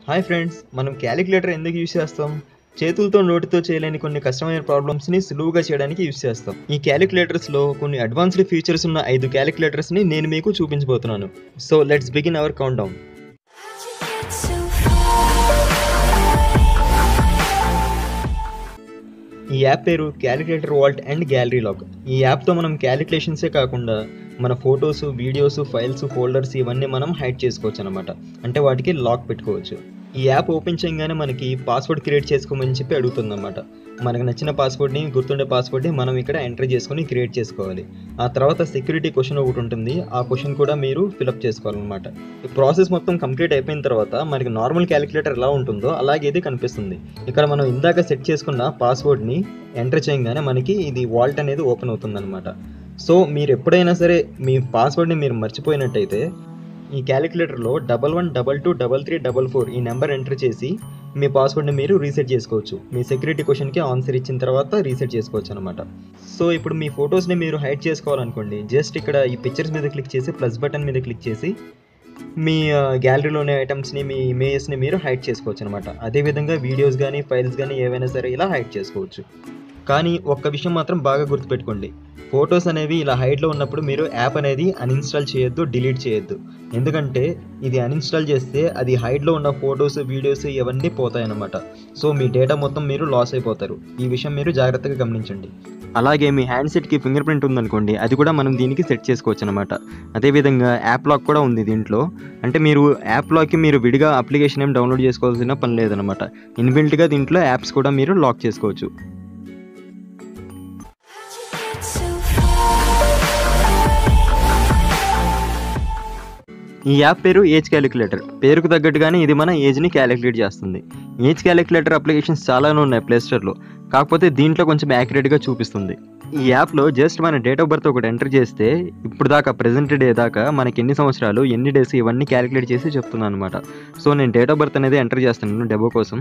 hi friends మనం calculator ఎందుకు use చేస్తాం చేతులతో నోటితో చేయలేని కొన్ని కష్టమైన ప్రాబ్లమ్స్ని సులువుగా చేయడానికి యూస్ చేస్తాం ఈ క్యాలిక్యులేటర్స్లో కొన్ని అడ్వాన్స్డ్ ఫీచర్స్ ఉన్న ఐదు క్యాలిక్యులేటర్స్ని నేను మీకు చూపించబోతున్నాను so let's begin our countdown ఈ యాప్ పేరు calculator vault and gallery lock ఈ యాప్తో మనం క్యాలిక్యులేషన్సే కాకుండా మన ఫొటోస్ వీడియోస్ ఫైల్స్ ఫోల్డర్స్ ఇవన్నీ మనం హైడ్ చేసుకోవచ్చు అనమాట అంటే వాటికి లాక్ పెట్టుకోవచ్చు ఈ యాప్ ఓపెన్ చేయగానే మనకి పాస్వర్డ్ క్రియేట్ చేసుకోమని చెప్పి అడుగుతుంది అనమాట మనకు నచ్చిన పాస్వర్డ్ని గుర్తుండే పాస్వర్డ్ని మనం ఇక్కడ ఎంటర్ చేసుకొని క్రియేట్ చేసుకోవాలి ఆ తర్వాత సెక్యూరిటీ క్వశ్చన్ ఒకటి ఉంటుంది ఆ క్వశ్చన్ కూడా మీరు ఫిలప్ చేసుకోవాలన్నమాట ఈ ప్రాసెస్ మొత్తం కంప్లీట్ అయిపోయిన తర్వాత మనకి నార్మల్ క్యాలిక్యులేటర్ ఎలా ఉంటుందో అలాగే ఇది కనిపిస్తుంది ఇక్కడ మనం ఇందాక సెట్ చేసుకున్న పాస్వర్డ్ని ఎంటర్ చేయగానే మనకి ఇది వాల్ట్ అనేది ఓపెన్ అవుతుంది సో మీరు ఎప్పుడైనా సరే మీ పాస్వర్డ్ని మీరు మర్చిపోయినట్టయితే ఈ క్యాలిక్యులేటర్లో double one double two double three double four ఈ నెంబర్ ఎంటర్ చేసి మీ పాస్వర్డ్ని మీరు రీసెట్ చేసుకోవచ్చు మీ సెక్యూరిటీ క్వశ్చన్కి ఆన్సర్ ఇచ్చిన తర్వాత రీసెట్ చేసుకోవచ్చు అనమాట సో ఇప్పుడు మీ ఫొటోస్ని మీరు హైడ్ చేసుకోవాలనుకోండి జస్ట్ ఇక్కడ ఈ పిక్చర్స్ మీద క్లిక్ చేసి ప్లస్ బటన్ మీద క్లిక్ చేసి మీ గ్యాలరీలోని ఐటమ్స్ని మీ ఇమేజెస్ని మీరు హైడ్ చేసుకోవచ్చు అనమాట అదేవిధంగా వీడియోస్ కానీ ఫైల్స్ కానీ ఏవైనా సరే ఇలా హైడ్ చేసుకోవచ్చు కానీ ఒక్క విషయం మాత్రం బాగా గుర్తుపెట్టుకోండి ఫొటోస్ అనేవి ఇలా హైడ్లో ఉన్నప్పుడు మీరు యాప్ అనేది అన్ఇన్స్టాల్ చేయొద్దు డిలీట్ చేయొద్దు ఎందుకంటే ఇది అన్ఇన్స్టాల్ చేస్తే అది హైడ్లో ఉన్న ఫొటోస్ వీడియోస్ ఇవన్నీ పోతాయన్నమాట సో మీ డేటా మొత్తం మీరు లాస్ అయిపోతారు ఈ విషయం మీరు జాగ్రత్తగా గమనించండి అలాగే మీ హ్యాండ్సెట్కి ఫింగర్ ప్రింట్ ఉందనుకోండి అది కూడా మనం దీనికి సెట్ చేసుకోవచ్చు అనమాట అదేవిధంగా యాప్ లాక్ కూడా ఉంది దీంట్లో అంటే మీరు యాప్ లాక్కి మీరు విడిగా అప్లికేషన్ ఏం డౌన్లోడ్ చేసుకోవాల్సిన పని లేదనమాట ఇన్బిల్ట్గా దీంట్లో యాప్స్ కూడా మీరు లాక్ చేసుకోవచ్చు ఈ యాప్ పేరు ఏజ్ క్యాలిక్యులేటర్ పేరుకు తగ్గట్టుగానే ఇది మన ఏజ్ని క్యాలిక్యులేట్ చేస్తుంది ఏజ్ క్యాలిక్యులేటర్ అప్లికేషన్స్ చాలానే ఉన్నాయి ప్లేస్టోర్లో కాకపోతే దీంట్లో కొంచెం యాక్యురేట్గా చూపిస్తుంది ఈ యాప్లో జస్ట్ మన డేట్ ఆఫ్ బర్త్ ఒకటి ఎంటర్ చేస్తే ఇప్పుడు దాకా ప్రెజెంట్ డే దాకా మనకి ఎన్ని సంవత్సరాలు ఎన్ని డేస్ ఇవన్నీ క్యాలిక్యులేట్ చేసి చెప్తున్నాను అనమాట సో నేను డేట్ ఆఫ్ బర్త్ అనేది ఎంటర్ చేస్తున్నాను డెబో కోసం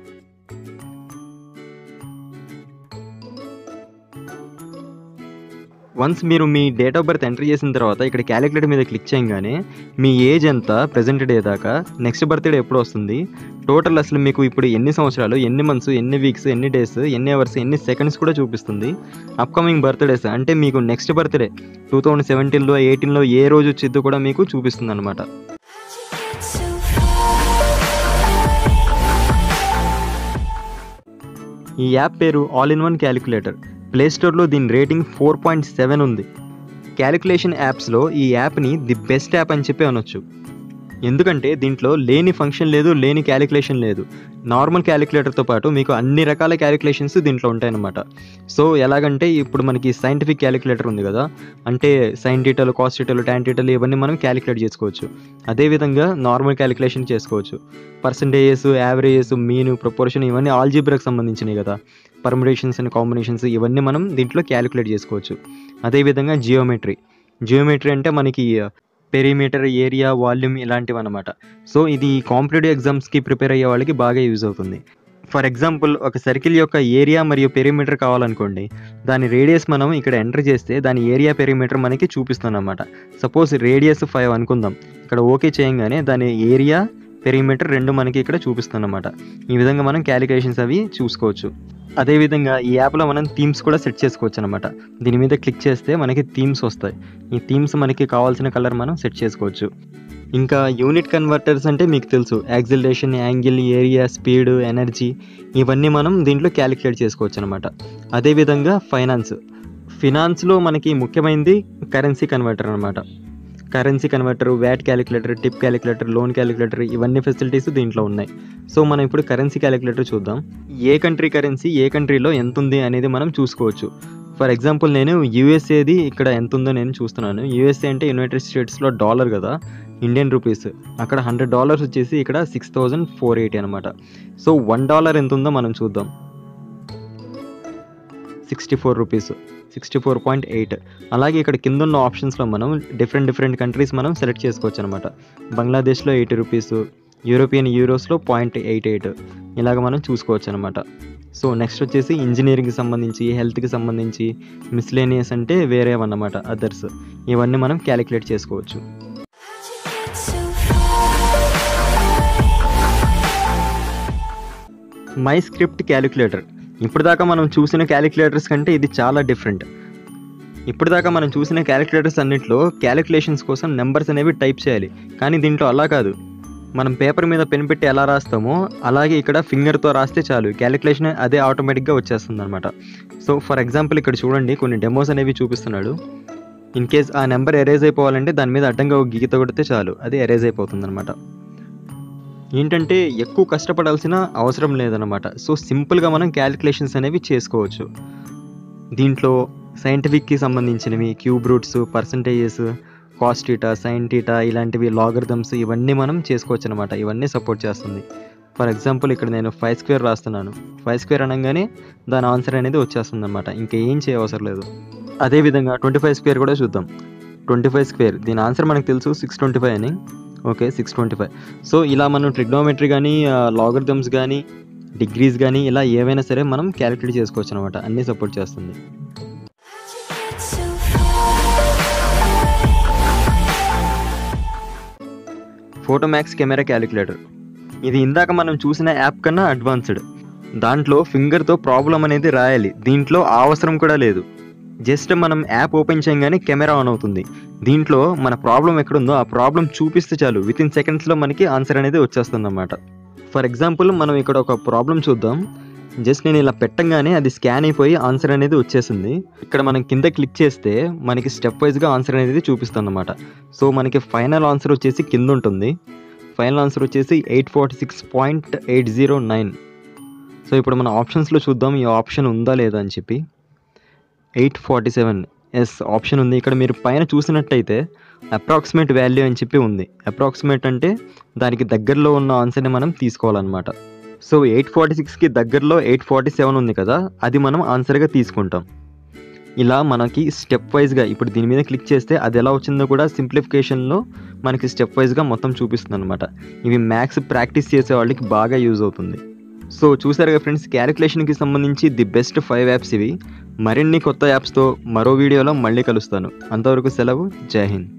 వన్స్ మీరు మీ డేట్ ఆఫ్ బర్త్ ఎంటర్ చేసిన తర్వాత ఇక్కడ క్యాలిక్యులేటర్ మీద క్లిక్ చేయగానే మీ ఏజ్ ఎంత ప్రజెంట్ డే దాకా నెక్స్ట్ బర్త్డే ఎప్పుడు వస్తుంది టోటల్ అసలు మీకు ఇప్పుడు ఎన్ని సంవత్సరాలు ఎన్ని మంత్స్ ఎన్ని వీక్స్ ఎన్ని డేస్ ఎన్ని అవర్స్ ఎన్ని సెకండ్స్ కూడా చూపిస్తుంది అప్కమింగ్ బర్త్డేస్ అంటే మీకు నెక్స్ట్ బర్త్డే టూ థౌజండ్ సెవెంటీన్లో ఎయిటీన్లో ఏ రోజు వచ్చిద్దో కూడా మీకు చూపిస్తుంది అనమాట ఈ యాప్ పేరు ఆల్ ఇన్ వన్ క్యాలిక్యులేటర్ ప్లేస్టోర్లో దీని రేటింగ్ ఫోర్ పాయింట్ సెవెన్ ఉంది క్యాలిక్యులేషన్ యాప్స్లో ఈ యాప్ని ది బెస్ట్ యాప్ అని చెప్పి అనొచ్చు ఎందుకంటే దీంట్లో లేని ఫంక్షన్ లేదు లేని క్యాలిక్యులేషన్ లేదు నార్మల్ క్యాలిక్యులేటర్తో పాటు మీకు అన్ని రకాల క్యాలిక్యులేషన్స్ దీంట్లో ఉంటాయన్నమాట సో ఎలాగంటే ఇప్పుడు మనకి సైంటిఫిక్ క్యాలిక్యులేటర్ ఉంది కదా అంటే sine detail cos detail tan detail ఇవన్నీ మనం క్యాలిక్యులేట్ చేసుకోవచ్చు అదేవిధంగా నార్మల్ క్యాలిక్యులేషన్ చేసుకోవచ్చు పర్సంటేజెస్ యావరేజెస్ మీన్ ప్రపోర్షన్ ఇవన్నీ ఆల్జీబ్రాకి సంబంధించినవి కదా పర్ముటేషన్స్ అండ్ కాంబినేషన్స్ ఇవన్నీ మనం దీంట్లో క్యాలిక్యులేట్ చేసుకోవచ్చు అదేవిధంగా జియోమెట్రీ జియోమెట్రీ అంటే మనకి పెరిమీటర్ ఏరియా వాల్యూమ్ ఇలాంటివి అనమాట సో ఇది కాంపిటేటివ్ ఎగ్జామ్స్కి ప్రిపేర్ అయ్యే వాళ్ళకి బాగా యూజ్ అవుతుంది ఫర్ ఎగ్జాంపుల్ ఒక సర్కిల్ యొక్క ఏరియా మరియు పెరిమీటర్ కావాలనుకోండి దాని రేడియస్ మనం ఇక్కడ ఎంటర్ చేస్తే దాని ఏరియా పెరిమీటర్ మనకి చూపిస్తుంది అనమాట సపోజ్ రేడియస్ ఫైవ్ అనుకుందాం ఇక్కడ ఓకే చేయగానే దాని ఏరియా పెరిమీటర్ రెండు మనకి ఇక్కడ చూపిస్తుంది అనమాట ఈ విధంగా మనం క్యాలిక్యులేషన్స్ అవి చూసుకోవచ్చు అదేవిధంగా ఈ యాప్లో మనం థీమ్స్ కూడా సెట్ చేసుకోవచ్చు అనమాట దీని మీద క్లిక్ చేస్తే మనకి థీమ్స్ వస్తాయి ఈ థీమ్స్ మనకి కావాల్సిన కలర్ మనం సెట్ చేసుకోవచ్చు ఇంకా యూనిట్ కన్వర్టర్స్ అంటే మీకు తెలుసు acceleration angle area speed energy ఇవన్నీ మనం దీంట్లో క్యాలిక్యులేట్ చేసుకోవచ్చు అనమాట అదేవిధంగా ఫైనాన్స్ ఫినాన్స్లో మనకి ముఖ్యమైనది కరెన్సీ కన్వర్టర్ అనమాట currency converter VAT calculator tip calculator loan calculator ఇవన్నీ ఫెసిలిటీస్ దీంట్లో ఉన్నాయి సో మనం ఇప్పుడు కరెన్సీ క్యాలిక్యులేటర్ చూద్దాం ఏ కంట్రీ కరెన్సీ ఏ కంట్రీలో ఎంత ఉంది అనేది మనం చూసుకోవచ్చు ఫర్ ఎగ్జాంపుల్ నేను యూఎస్ఏది ఇక్కడ ఎంత ఉందో నేను చూస్తున్నాను యూఎస్ఏ అంటే యునైటెడ్ స్టేట్స్లో డాలర్ కదా ఇండియన్ రూపీస్ అక్కడ హండ్రెడ్ డాలర్స్ వచ్చేసి ఇక్కడ సిక్స్ థౌజండ్ ఫోర్ ఎయిటీ అనమాట సో వన్ డాలర్ ఎంత ఉందో మనం చూద్దాం sixty four rupees sixty four point eight అలాగే ఇక్కడ కింద ఉన్న ఆప్షన్స్లో మనం డిఫరెంట్ డిఫరెంట్ కంట్రీస్ మనం సెలెక్ట్ చేసుకోవచ్చు అనమాట బంగ్లాదేశ్లో ఎయిటీ రూపీస్ యూరోపియన్ యూరోస్లో పాయింట్ ఎయిట్ ఎయిట్ ఇలాగ మనం చూసుకోవచ్చు అనమాట సో నెక్స్ట్ వచ్చేసి ఇంజనీరింగ్కి సంబంధించి హెల్త్కి సంబంధించి మిస్లేనియస్ అంటే వేరేవన్నమాట అదర్స్ ఇవన్నీ మనం క్యాలిక్యులేట్ చేసుకోవచ్చు మై స్క్రిప్ట్ క్యాలిక్యులేటర్ ఇప్పుడు దాకా మనం చూసిన క్యాలిక్యులేటర్స్ కంటే ఇది చాలా డిఫరెంట్ ఇప్పుడు దాకా మనం చూసిన క్యాలిక్యులేటర్స్ అన్నింటిలో క్యాలిక్యులేషన్స్ కోసం నెంబర్స్ అనేవి టైప్ చేయాలి కానీ దీంట్లో అలా కాదు మనం పేపర్ మీద పెన్ పెట్టి ఎలా రాస్తామో అలాగే ఇక్కడ ఫింగర్తో రాస్తే చాలు క్యాలిక్యులేషన్ అదే ఆటోమేటిక్గా వచ్చేస్తుంది అనమాట సో ఫర్ ఎగ్జాంపుల్ ఇక్కడ చూడండి కొన్ని డెమోస్ అనేవి చూపిస్తున్నాడు ఇన్ కేస్ ఆ నెంబర్ ఎరేజ్ అయిపోవాలంటే దాని మీద అడ్డంగా ఒక గీత కొడితే చాలు అది ఎరేజ్ అయిపోతుంది అనమాట ఏంటంటే ఎక్కువ కష్టపడాల్సిన అవసరం లేదనమాట సో సింపుల్గా మనం క్యాలిక్యులేషన్స్ అనేవి చేసుకోవచ్చు దీంట్లో సైంటిఫిక్కి సంబంధించినవి cube roots percentages cos theta sine theta ఇలాంటివి లాగర్థమ్స్ ఇవన్నీ మనం చేసుకోవచ్చు అనమాట ఇవన్నీ సపోర్ట్ చేస్తుంది ఫర్ ఎగ్జాంపుల్ ఇక్కడ నేను ఫైవ్ స్క్వేర్ రాస్తున్నాను ఫైవ్ స్క్వేర్ అనగానే దాని ఆన్సర్ అనేది వచ్చేస్తుంది అనమాట ఇంకేం చేయవసరం లేదు అదేవిధంగా ట్వంటీ ఫైవ్ స్క్వేర్ కూడా చూద్దాం ట్వంటీ ఫైవ్ స్క్వేర్ దీని ఆన్సర్ మనకు తెలుసు సిక్స్ ట్వంటీ ఫైవ్ అని okay six twenty five so ఇలా మనం ట్రిగ్నోమెట్రీ కానీ లాగర్థమ్స్ కానీ డిగ్రీస్ కానీ ఇలా ఏవైనా సరే మనం క్యాలిక్యులేట్ చేసుకోవచ్చు అనమాట అన్నీ సపోర్ట్ చేస్తుంది ఫోటోమ్యాక్స్ కెమెరా క్యాలిక్యులేటర్ ఇది ఇందాక మనం చూసిన యాప్ కన్నా అడ్వాన్స్డ్ దాంట్లో ఫింగర్తో ప్రాబ్లం అనేది రాయాలి దీంట్లో ఆ అవసరం కూడా లేదు జస్ట్ మనం యాప్ ఓపెన్ చేయగానే కెమెరా ఆన్ అవుతుంది దీంట్లో మన ప్రాబ్లం ఎక్కడుందో ఆ ప్రాబ్లం చూపిస్తే చాలు విత్ ఇన్ సెకండ్స్లో మనకి ఆన్సర్ అనేది వచ్చేస్తుంది అన్నమాట ఫర్ ఎగ్జాంపుల్ మనం ఇక్కడ ఒక ప్రాబ్లం చూద్దాం జస్ట్ నేను ఇలా పెట్టంగానే అది స్కాన్ అయిపోయి ఆన్సర్ అనేది వచ్చేసింది ఇక్కడ మనం కింద క్లిక్ చేస్తే మనకి స్టెప్ వైజ్గా ఆన్సర్ అనేది చూపిస్తుంది అనమాట సో మనకి ఫైనల్ ఆన్సర్ వచ్చేసి కింద ఉంటుంది ఫైనల్ ఆన్సర్ వచ్చేసి eight forty six point eight zero nine so ఇప్పుడు మన ఆప్షన్స్లో చూద్దాం ఈ ఆప్షన్ ఉందా లేదా అని చెప్పి eight forty seven yes option ఉంది ఇక్కడ మీరు పైన చూసినట్టయితే అప్రాక్సిమేట్ వాల్యూ అని చెప్పి ఉంది అప్రాక్సిమేట్ అంటే దానికి దగ్గరలో ఉన్న ఆన్సర్ని మనం తీసుకోవాలన్నమాట సో ఎయిట్ ఫార్టీ సిక్స్కి దగ్గరలో ఎయిట్ ఫార్టీ సెవెన్ ఉంది కదా అది మనం ఆన్సర్గా తీసుకుంటాం ఇలా మనకి స్టెప్ వైజ్గా ఇప్పుడు దీని మీద క్లిక్ చేస్తే అది ఎలా వచ్చిందో కూడా సింప్లిఫికేషన్లో మనకి స్టెప్ వైజ్గా మొత్తం చూపిస్తుంది అనమాట ఇవి మ్యాథ్స్ ప్రాక్టీస్ చేసే వాళ్ళకి బాగా యూజ్ అవుతుంది సో చూసారుగా ఫ్రెండ్స్ క్యాలిక్యులేషన్కి సంబంధించి ది బెస్ట్ ఫైవ్ యాప్స్ ఇవి మరిన్ని కొత్త యాప్స్తో మరో వీడియోలో మళ్ళీ కలుస్తాను అంతవరకు సెలవు జై హింద్